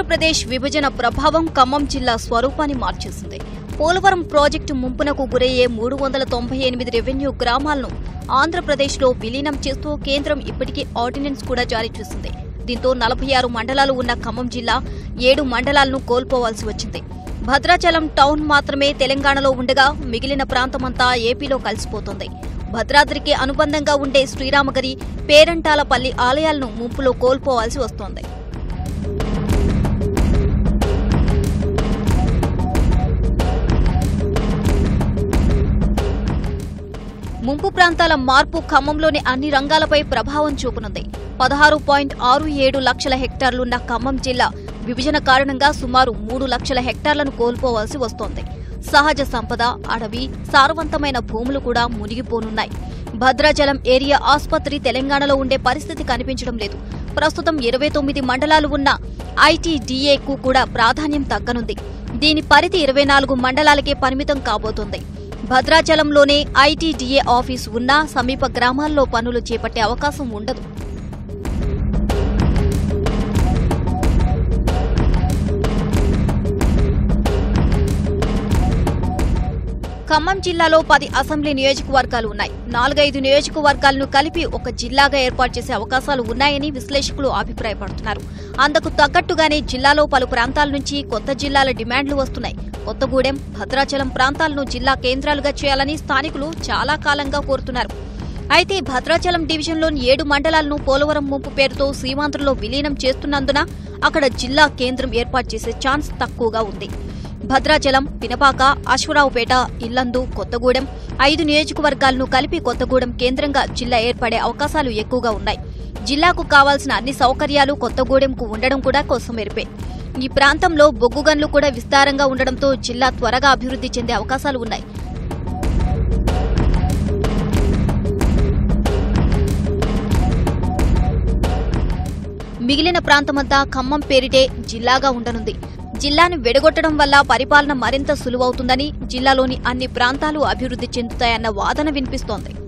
ఆంధ్రప్రదేశ్ విభజన ప్రభావం ఖమ్మం జిల్లా స్వరూపాన్ని మార్చేసింది పోలవరం ప్రాజెక్టు ముంపునకు గురయ్యే మూడు వందల తొంభై ఎనిమిది రెవెన్యూ గ్రామాలను ఆంధ్రప్రదేశ్లో విలీనం చేస్తూ కేంద్రం ఇప్పటికే ఆర్డినెన్స్ కూడా జారీ చేసింది దీంతో నలభై ఆరు మండలాలు ఉన్న ఖమ్మం జిల్లా ఏడు మండలాలను కోల్పోవాల్సి వచ్చింది భద్రాచలం టౌన్ మాత్రమే తెలంగాణలో ఉండగా మిగిలిన ప్రాంతమంతా ఏపీలో కలిసిపోతుంది భద్రాద్రికి అనుబంధంగా ఉండే శ్రీరామగిరి పేరంటాలపల్లి ఆలయాలను ముంపులో కోల్పోవాల్సి వస్తోంది ముంపు ప్రాంతాల మార్పు ఖమ్మంలోని అన్ని రంగాలపై ప్రభావం చూపనుంది పదహారు పాయింట్ ఆరు ఏడు లక్షల హెక్టార్లున్న ఖమ్మం జిల్లా విభజన కారణంగా సుమారు మూడు లక్షల హెక్టార్లను కోల్పోవాల్సి వస్తోంది సహజ సంపద అడవి సారవంతమైన భూములు కూడా మునిగిపోనున్నాయి భద్రాచలం ఏరియా ఆసుపత్రి తెలంగాణలో ఉండే పరిస్థితి కనిపించడం లేదు ప్రస్తుతం ఇరవై తొమ్మిది మండలాలు ఉన్న ఐటీడీఏకు కూడా ప్రాధాన్యం తగ్గనుంది దీని పరిధి ఇరవై నాలుగు మండలాలకే పరిమితం కాబోతోంది భద్రాచలంలోనే ఐటీడీఏ ఆఫీస్ ఉన్నా సమీప గ్రామాల్లో పనులు చేపట్టే అవకాశం ఉండదు ఖమ్మం జిల్లాలో పది అసెంబ్లీ నియోజకవర్గాలు ఉన్నాయి నాలుగైదు నియోజకవర్గాలను కలిపి ఒక జిల్లాగా ఏర్పాటు చేసే అవకాశాలు ఉన్నాయని విశ్లేషకులు అభిప్రాయపడుతున్నారు అందుకు తగ్గట్టుగానే జిల్లాలో పలు ప్రాంతాల నుంచి కొత్త జిల్లాల డిమాండ్లు వస్తున్నాయి కొత్తగూడెం భద్రాచలం ప్రాంతాలను జిల్లా కేంద్రాలుగా చేయాలని స్థానికులు చాలా కాలంగా కోరుతున్నారు అయితే భద్రాచలం డివిజన్లోని ఏడు మండలాలను పోలవరం ముంపు పేరుతో సీమాంధ్రలో విలీనం చేస్తున్నందున అక్కడ జిల్లా కేంద్రం ఏర్పాటు చేసే ఛాన్స్ తక్కువగా ఉంది భద్రాచలం పినపాక అశ్వరావుపేట ఇల్లందు కొత్తగూడెం ఐదు నియోజకవర్గాలను కలిపి కొత్తగూడెం కేంద్రంగా జిల్లా ఏర్పడే అవకాశాలు ఎక్కువగా ఉన్నాయి జిల్లాకు కావాల్సిన అన్ని సౌకర్యాలు కొత్తగూడెంకు ఉండడం కూడా కోసమెరిపే ఈ ప్రాంతంలో బొగ్గు గన్లు కూడా విస్తారంగా ఉండడంతో జిల్లా త్వరగా అభివృద్ధి చెందే అవకాశాలు ఉన్నాయి మిగిలిన ప్రాంతమంతా ఖమ్మం పేరిటే జిల్లాగా ఉండనుంది జిల్లాను విడగొట్టడం వల్ల పరిపాలన మరింత సులువవుతుందని జిల్లాలోని అన్ని ప్రాంతాలు అభివృద్ధి చెందుతాయన్న వాదన వినిపిస్తోంది